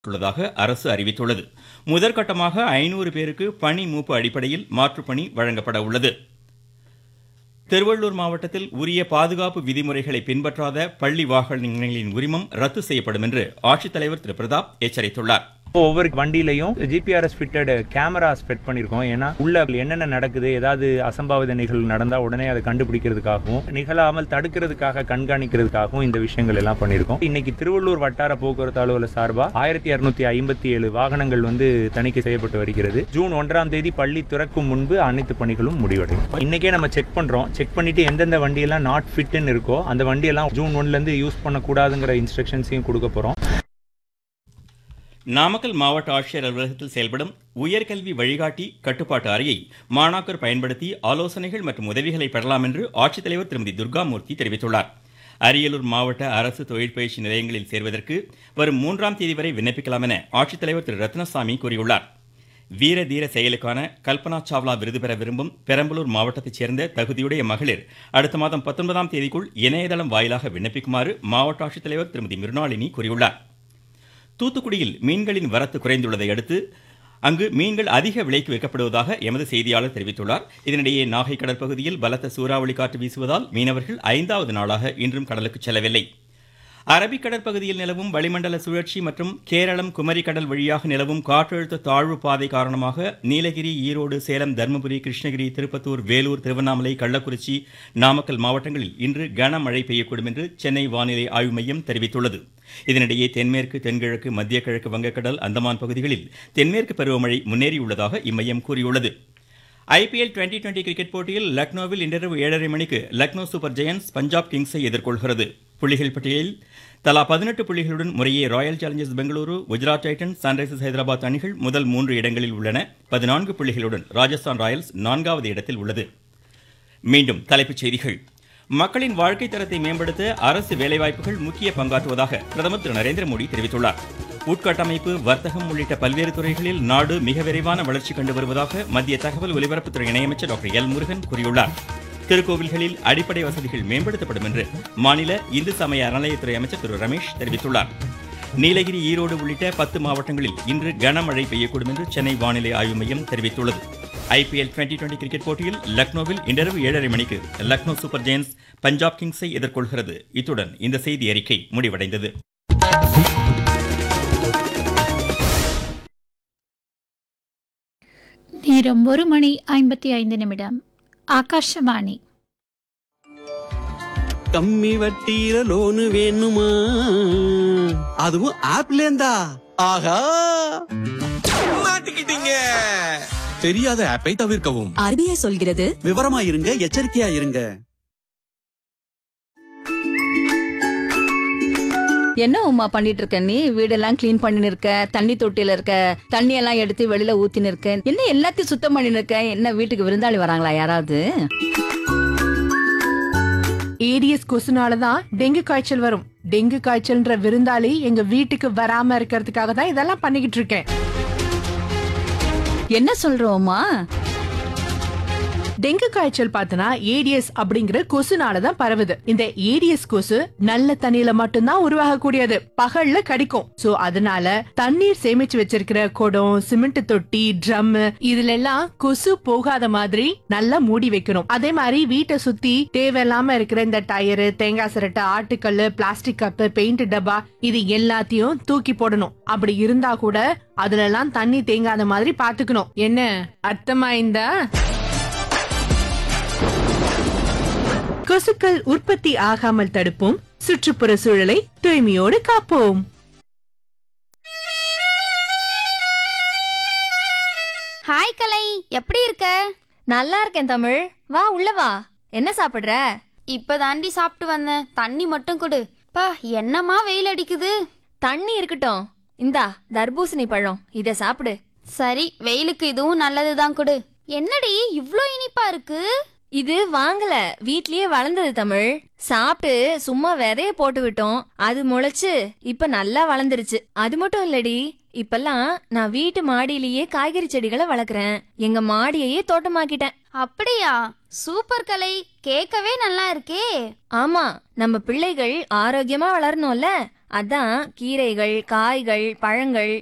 உள்ளதாக அரசு அறிவித்துள்ளது முதற்கட்டமாக ஐநூறு பேருக்கு பணி மூப்பு அடிப்படையில் மாற்றுப் பணி வழங்கப்பட உள்ளது திருவள்ளூர் மாவட்டத்தில் உரிய பாதுகாப்பு விதிமுறைகளை பின்பற்றாத பள்ளி வாகனங்களின் உரிமம் ரத்து செய்யப்படும் என்று ஆட்சித்தலைவர் திரு பிரதாப் எச்சரித்துள்ளார் ஒவ்வொரு வண்டியிலையும் ஜிபிஆர்எஸ் ஃபிட்டட் கேமராஸ் ஃபிட் பண்ணியிருக்கோம் ஏன்னா உள்ள என்னென்ன நடக்குது ஏதாவது அசம்பாவித நிகழ்வு நடந்தால் உடனே அதை கண்டுபிடிக்கிறதுக்காகவும் நிகழாமல் தடுக்கிறதுக்காக கண்காணிக்கிறதுக்காகவும் இந்த விஷயங்கள் எல்லாம் பண்ணியிருக்கோம் இன்னைக்கு திருவள்ளூர் வட்டார போக்குவரத்து அலுவலர் சார்பாக ஆயிரத்தி இரநூத்தி ஐம்பத்தி ஏழு வாகனங்கள் வந்து தணிக்கை செய்யப்பட்டு வருகிறது ஜூன் ஒன்றாம் தேதி பள்ளி திறக்கும் முன்பு அனைத்து பணிகளும் முடிவடையும் இன்னைக்கே நம்ம செக் பண்றோம் செக் பண்ணிட்டு எந்தெந்த வண்டியெல்லாம் நாட் ஃபிட்னு இருக்கோ அந்த வண்டியெல்லாம் ஜூன் ஒன்ல இருந்து யூஸ் பண்ணக்கூடாதுங்கிற இன்ஸ்ட்ரக்ஷன்ஸையும் கொடுக்க போறோம் நாமக்கல் மாவட்ட ஆட்சியர் அலுவலகத்தில் செயல்படும் உயர்கல்வி வழிகாட்டி கட்டுப்பாட்டு அறையை மாணாக்கர் பயன்படுத்தி ஆலோசனைகள் மற்றும் உதவிகளை பெறலாம் என்று ஆட்சித்தலைவர் திருமதி துர்காமூர்த்தி தெரிவித்துள்ளார் அரியலூர் மாவட்ட அரசு தொழிற்பயிற்சி நிலையங்களில் சேர்வதற்கு வரும் மூன்றாம் தேதி வரை விண்ணப்பிக்கலாம் என ஆட்சித்தலைவர் திரு ரத்னசாமி கூறியுள்ளார் வீர தீர செயலுக்கான கல்பனா சாவ்லா விருது பெற விரும்பும் பெரம்பலூர் மாவட்டத்தைச் சேர்ந்த தகுதியுடைய மகளிர் அடுத்த மாதம் பத்தொன்பதாம் தேதிக்குள் இணையதளம் வாயிலாக விண்ணப்பிக்குமாறு மாவட்ட ஆட்சித்தலைவர் திருமதி மிருணாளினி கூறியுள்ளார் தூத்துக்குடியில் மீன்களின் வரத்து குறைந்துள்ளதை அடுத்து அங்கு மீன்கள் அதிக விலைக்கு விற்கப்படுவதாக எமது செய்தியாளர் தெரிவித்துள்ளார் இதனிடையே நாகை கடற்பகுதியில் பலத்த சூறாவளி காற்று வீசுவதால் மீனவர்கள் ஐந்தாவது நாளாக இன்றும் கடலுக்கு செல்லவில்லை அரபிக்கடல் பகுதியில் நிலவும் வளிமண்டல சுழற்சி மற்றும் கேரளம் குமரி கடல் வழியாக நிலவும் காற்றழுத்த தாழ்வு பாதை காரணமாக நீலகிரி ஈரோடு சேலம் தருமபுரி கிருஷ்ணகிரி திருப்பத்தூர் வேலூர் திருவண்ணாமலை கள்ளக்குறிச்சி நாமக்கல் மாவட்டங்களில் இன்று கனமழை பெய்யக்கூடும் என்று சென்னை வானிலை ஆய்வு மையம் தெரிவித்துள்ளது இதனிடையே தென்மேற்கு தென்கிழக்கு மத்திய கிழக்கு வங்கக்கடல் அந்தமான் பகுதிகளில் தென்மேற்கு பருவமழை முன்னேறியுள்ளதாக இம்மையம் கூறியுள்ளது ஐபிஎல் டுவெண்டி டுவெண்டி கிரிக்கெட் போட்டியில் லக்னோவில் இன்றிரவு ஏழரை மணிக்கு லக்னோ சூப்பர் ஜெயன்ஸ் பஞ்சாப் கிங்ஸை எதிர்கொள்கிறது புள்ளிகள் பட்டியலில் தலா பதினெட்டு புள்ளிகளுடன் முறையே royal challengers Bengaluru Gujarat titans sunrisers Hyderabad அணிகள் முதல் மூன்று இடங்களில் உள்ளன பதினான்கு புள்ளிகளுடன் ராஜஸ்தான் ராயல்ஸ் நான்காவது இடத்தில் உள்ளது மீண்டும் தலைப்புச் செய்திகள் மக்களின் வாழ்க்கை தரத்தை மேம்படுத்த அரசு வேலைவாய்ப்புகள் முக்கிய பங்காற்றுவதாக பிரதமர் திரு நரேந்திர மோடி தெரிவித்துள்ளார் உட்கட்டமைப்பு வர்த்தகம் உள்ளிட்ட பல்வேறு துறைகளில் நாடு மிக விரைவான வளர்ச்சி கண்டு வருவதாக மத்திய தகவல் ஒலிபரப்புத்துறை இணையமைச்சர் டாக்டர் எல் முருகன் கூறியுள்ளார் திருக்கோவில்களில் அடிப்படை வசதிகள் மேம்படுத்தப்படும் என்று மாநில இந்து சமய அறநிலையத்துறை அமைச்சர் திரு ரமேஷ் தெரிவித்துள்ளார் நீலகிரி ஈரோடு உள்ளிட்ட பத்து மாவட்டங்களில் இன்று கனமழை பெய்யக்கூடும் என்று சென்னை வானிலை ஆய்வு மையம் தெரிவித்துள்ளது ஐபிஎல் டுவெண்டி டுவெண்டி கிரிக்கெட் போட்டியில் லக்னோவில் இன்றிரவு ஏழரை மணிக்கு லக்னோ சூப்பர் ஜெயின்ஸ் பஞ்சாப் கிங்ஸை எதிர்கொள்கிறது இத்துடன் இந்த செய்தி அறிக்கை முடிவடைந்தது நேரம் ஒரு மணி ஐம்பத்தி ஐந்து நிமிடம் ஆகாஷவாணி கம்மி வட்டியில லோனு வேணுமா அதுவும் ஆப்ல இருந்தா ஆஹா மாட்டிக்கிட்டீங்க தெரியாத ஆப்பை தவிர்க்கவும் ஆர்பிஐ சொல்கிறது விவரமா இருங்க எச்சரிக்கையா இருங்க என்ன உமா பண்ணிட்டு இருக்க நீ வீடெல்லாம் க்ளீன் பண்ணின்னு இருக்க தண்ணி தொட்டியில இருக்க தண்ணி எல்லாம் எடுத்து வெளியில ஊத்தின்னு இருக்க என்ன எல்லாத்தையும் சுத்தம் பண்ணின்னு இருக்க என்ன வீட்டுக்கு விருந்தாளி வராங்களா யாராவது ஏடிஎஸ் கொசுனால தான் டெங்கு காய்ச்சல் வரும் டெங்கு காய்ச்சல்ன்ற விருந்தாளி எங்க வீட்டுக்கு வராம இருக்கிறதுக்காக தான் இதெல்லாம் பண்ணிக்கிட்டு இருக்கேன் என்ன சொல்றோமா டெங்கு காய்ச்சல் பார்த்தனா ஏடிஎஸ் அப்படிங்கிற கொசுனால தான் பரவுது இந்த ஏடிஎஸ் கொசு நல்ல தண்ணியில மட்டும்தான் உருவாகக்கூடியது பகல்ல கடிக்கும் சோ அதனால தண்ணீர் சேமிச்சு வச்சிருக்கிற குடம் சிமெண்ட் தொட்டி ட்ரம் இதுல எல்லாம் கொசு போகாத மாதிரி நல்லா மூடி வைக்கணும் அதே மாதிரி வீட்டை சுத்தி தேவையில்லாம இருக்கிற இந்த டயரு தேங்காய் சிரட்டை ஆட்டுக்கல்லு பிளாஸ்டிக் கப்பு பெயிண்ட் டப்பா இது எல்லாத்தையும் தூக்கி போடணும் அப்படி இருந்தா கூட அதுல எல்லாம் தண்ணி தேங்காத மாதிரி பாத்துக்கணும் என்ன அர்த்தமாயிருந்தா கொசுக்கள் உற்பத்தி ஆகாமல் தடுப்போம் சுற்றுப்புற சூழலை தூய்மையோடு காப்போம் ஹாய் கலை எப்படி இருக்க நல்லா இருக்கேன் தமிழ் வா உள்ள வா என்ன சாப்பிடுற இப்பதாண்டி சாப்பிட்டு வந்தேன் தண்ணி மட்டும் கொடு பா என்னமா வெயில் அடிக்குது தண்ணி இருக்கட்டும் இந்தா தர்பூசணி பழம் இத சாப்பிடு சரி வெயிலுக்கு இதுவும் நல்லதுதான் கொடு என்னடி இவ்ளோ இனிப்பா இருக்கு இது வாங்கல வீட்லயே வளர்ந்தது தமிழ் சாப்பிட்டு சும்மா விதைய போட்டு விட்டோம் அது முளைச்சு இப்ப நல்லா வளர்ந்துருச்சு அது மட்டும் இல்லடி இப்பெல்லாம் நான் வீட்டு மாடியிலேயே காய்கறி செடிகளை வளர்க்குறேன் எங்க மாடியையே தோட்டமாக்கிட்டேன் அப்படியா சூப்பர் கலை கேட்கவே நல்லா இருக்கே ஆமா நம்ம பிள்ளைகள் ஆரோக்கியமா வளரணும்ல அதான் கீரைகள் காய்கள் பழங்கள்